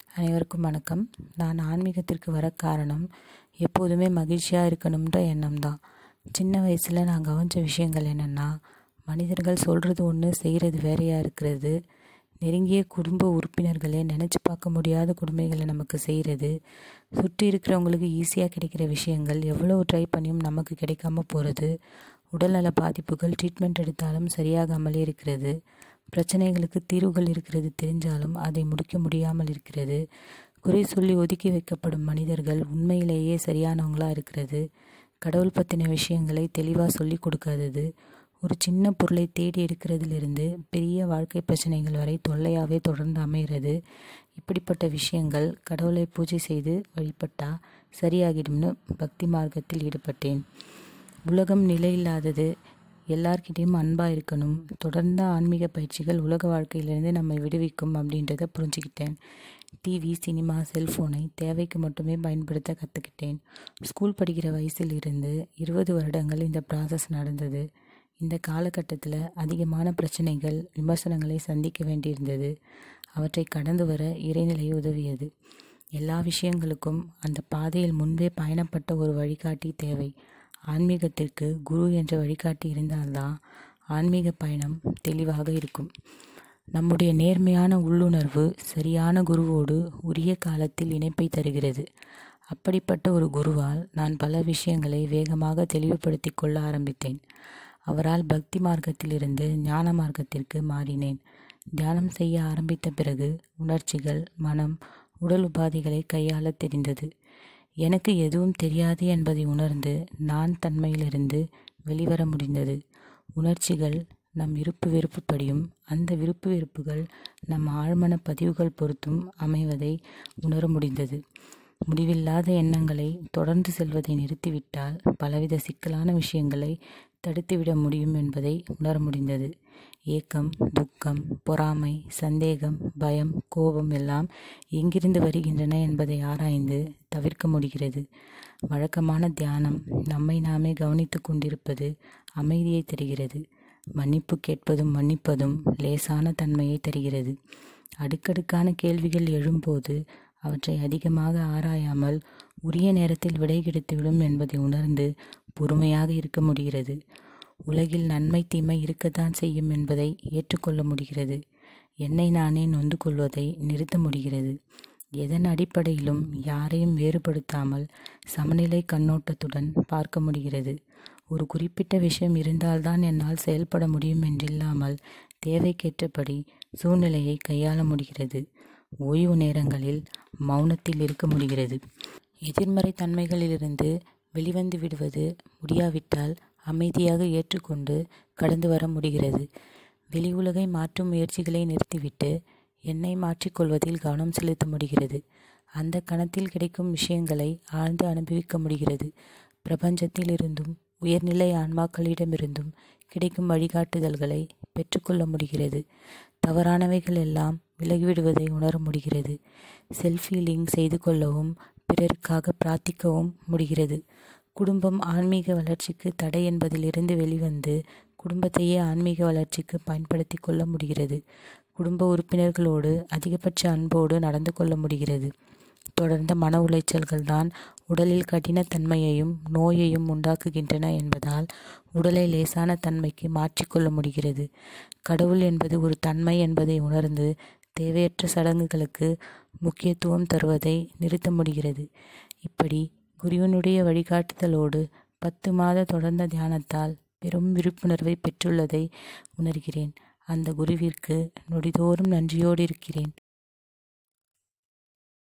அனைவருக்கும் வணக்கம் நான் ஆன்மீகத்திற்கு வர காரணம் எப்போதுமே மகிழ்ச்சியாக இருக்கணுன்ற எண்ணம் தான் சின்ன வயசில் நான் கவனித்த விஷயங்கள் என்னென்னா மனிதர்கள் சொல்கிறது ஒன்று செய்கிறது வேறையாக இருக்கிறது நெருங்கிய குடும்ப உறுப்பினர்களே நினச்சி பார்க்க முடியாத கொடுமைகளை நமக்கு செய்கிறது சுற்றி இருக்கிறவங்களுக்கு ஈஸியாக கிடைக்கிற விஷயங்கள் எவ்வளோ ட்ரை பண்ணியும் நமக்கு கிடைக்காம போகிறது உடல்நல பாதிப்புகள் ட்ரீட்மெண்ட் எடுத்தாலும் சரியாகாமலே இருக்கிறது பிரச்சனைகளுக்கு தீர்வுகள் இருக்கிறது தெரிஞ்சாலும் அதை முடிக்க முடியாமல் இருக்கிறது குறை சொல்லி ஒதுக்கி வைக்கப்படும் மனிதர்கள் உண்மையிலேயே சரியானவங்களாக இருக்கிறது கடவுள் பற்றின விஷயங்களை தெளிவாக சொல்லி கொடுக்காதது ஒரு சின்ன பொருளை தேடி எடுக்கிறதிலிருந்து பெரிய வாழ்க்கை பிரச்சனைகள் வரை தொல்லையாகவே தொடர்ந்து அமைகிறது இப்படிப்பட்ட விஷயங்கள் கடவுளை பூஜை செய்து வழிபட்டா சரியாகிடும்னு பக்தி மார்க்கத்தில் ஈடுபட்டேன் உலகம் நிலையில்லாதது எல்லார்கிட்டேயும் அன்பாக இருக்கணும் தொடர்ந்த ஆன்மீக பயிற்சிகள் உலக வாழ்க்கையிலிருந்து நம்மை விடுவிக்கும் அப்படின்றத புரிஞ்சுக்கிட்டேன் டிவி சினிமா செல்ஃபோனை தேவைக்கு மட்டுமே பயன்படுத்த கற்றுக்கிட்டேன் ஸ்கூல் படிக்கிற வயசில் இருந்து இருபது வருடங்கள் இந்த ப்ராசஸ் நடந்தது இந்த காலகட்டத்தில் அதிகமான பிரச்சனைகள் விமர்சனங்களை சந்திக்க வேண்டியிருந்தது அவற்றை கடந்து வர இறைநிலை உதவியது எல்லா விஷயங்களுக்கும் அந்த பாதையில் முன்பே பயணப்பட்ட ஒரு வழிகாட்டி தேவை ஆன்மீகத்திற்கு குரு என்ற வழிகாட்டி இருந்தால்தான் ஆன்மீக பயணம் தெளிவாக இருக்கும் நம்முடைய நேர்மையான உள்ளுணர்வு சரியான குருவோடு உரிய காலத்தில் இணைப்பை தருகிறது அப்படிப்பட்ட ஒரு குருவால் நான் பல விஷயங்களை வேகமாக தெளிவுபடுத்தி கொள்ள ஆரம்பித்தேன் அவரால் பக்தி மார்க்கத்திலிருந்து ஞான மார்க்கத்திற்கு மாறினேன் தியானம் செய்ய ஆரம்பித்த பிறகு உணர்ச்சிகள் மனம் உடல் உபாதைகளை கையாள தெரிந்தது எனக்கு எதுவும் தெரியாது என்பதை உணர்ந்து நான் தன்மையிலிருந்து வெளிவர முடிந்தது உணர்ச்சிகள் நம் விருப்பு வெறுப்புப்படியும் அந்த விருப்பு வெறுப்புகள் நம் ஆழ்மன பதிவுகள் பொறுத்தும் அமைவதை உணர முடிந்தது முடிவில்லாத எண்ணங்களை தொடர்ந்து செல்வதை நிறுத்திவிட்டால் பலவித சிக்கலான விஷயங்களை தடுத்துவிட முடியும் என்பதை உணர முடிந்தது ஏக்கம் துக்கம் பொறாமை சந்தேகம் பயம் கோபம் எல்லாம் எங்கிருந்து வருகின்றன என்பதை ஆராய்ந்து தவிர்க்க முடிகிறது வழக்கமான தியானம் நம்மை நாமே கவனித்து கொண்டிருப்பது அமைதியை தருகிறது மன்னிப்பு கேட்பதும் மன்னிப்பதும் லேசான தன்மையை தருகிறது அடுக்கடுக்கான கேள்விகள் எழும்போது அவற்றை அதிகமாக ஆராயாமல் உரிய நேரத்தில் விடை கிடைத்துவிடும் என்பதை உணர்ந்து பொறுமையாக இருக்க முடிகிறது உலகில் நன்மை தீமை இருக்கத்தான் செய்யும் என்பதை ஏற்றுக்கொள்ள முடிகிறது என்னை நானே நொந்து கொள்வதை நிறுத்த முடிகிறது எதன் அடிப்படையிலும் யாரையும் வேறுபடுத்தாமல் சமநிலை கண்ணோட்டத்துடன் பார்க்க முடிகிறது ஒரு குறிப்பிட்ட விஷயம் இருந்தால்தான் என்னால் செயல்பட முடியும் என்றில்லாமல் தேவைக்கேற்றபடி சூழ்நிலையை கையாள முடிகிறது ஓய்வு நேரங்களில் மௌனத்தில் இருக்க முடிகிறது எதிர்மறை தன்மைகளிலிருந்து வெளிவந்து விடுவது முடியாவிட்டால் அமைதியாக ஏற்றுக்கொண்டு கடந்து வர முடிகிறது வெளி உலகை மாற்றும் முயற்சிகளை நிறுத்திவிட்டு என்னை மாற்றிக்கொள்வதில் கவனம் செலுத்த முடிகிறது அந்த கணத்தில் கிடைக்கும் விஷயங்களை ஆழ்ந்து அனுபவிக்க முடிகிறது பிரபஞ்சத்தில் இருந்தும் உயர்நிலை ஆன்மாக்களிடமிருந்தும் கிடைக்கும் வழிகாட்டுதல்களை பெற்றுக்கொள்ள முடிகிறது தவறானவைகள் எல்லாம் விலகிவிடுவதை உணர முடிகிறது செல்ஃப் ஹீலிங் செய்து கொள்ளவும் பிறருக்காக பிரார்த்திக்கவும் முடிகிறது குடும்பம் ஆன்மீக வளர்ச்சிக்கு தடை என்பதிலிருந்து வெளிவந்து குடும்பத்தையே ஆன்மீக வளர்ச்சிக்கு பயன்படுத்தி கொள்ள முடிகிறது குடும்ப உறுப்பினர்களோடு அதிகபட்ச அன்போடு நடந்து கொள்ள முடிகிறது தொடர்ந்த மன உளைச்சல்கள் தான் உடலில் கடினத்தன்மையையும் நோயையும் உண்டாக்குகின்றன என்பதால் உடலை லேசான தன்மைக்கு மாற்றிக்கொள்ள முடிகிறது கடவுள் என்பது ஒரு தன்மை என்பதை உணர்ந்து தேவையற்ற சடங்குகளுக்கு முக்கியத்துவம் தருவதை நிறுத்த முடிகிறது இப்படி குருவனுடைய வழிகாட்டுதலோடு பத்து மாத தொடர்ந்த தியானத்தால் பெரும் விழிப்புணர்வை பெற்றுள்ளதை உணர்கிறேன் அந்த குருவிற்கு நொடிதோறும் நன்றியோடு இருக்கிறேன்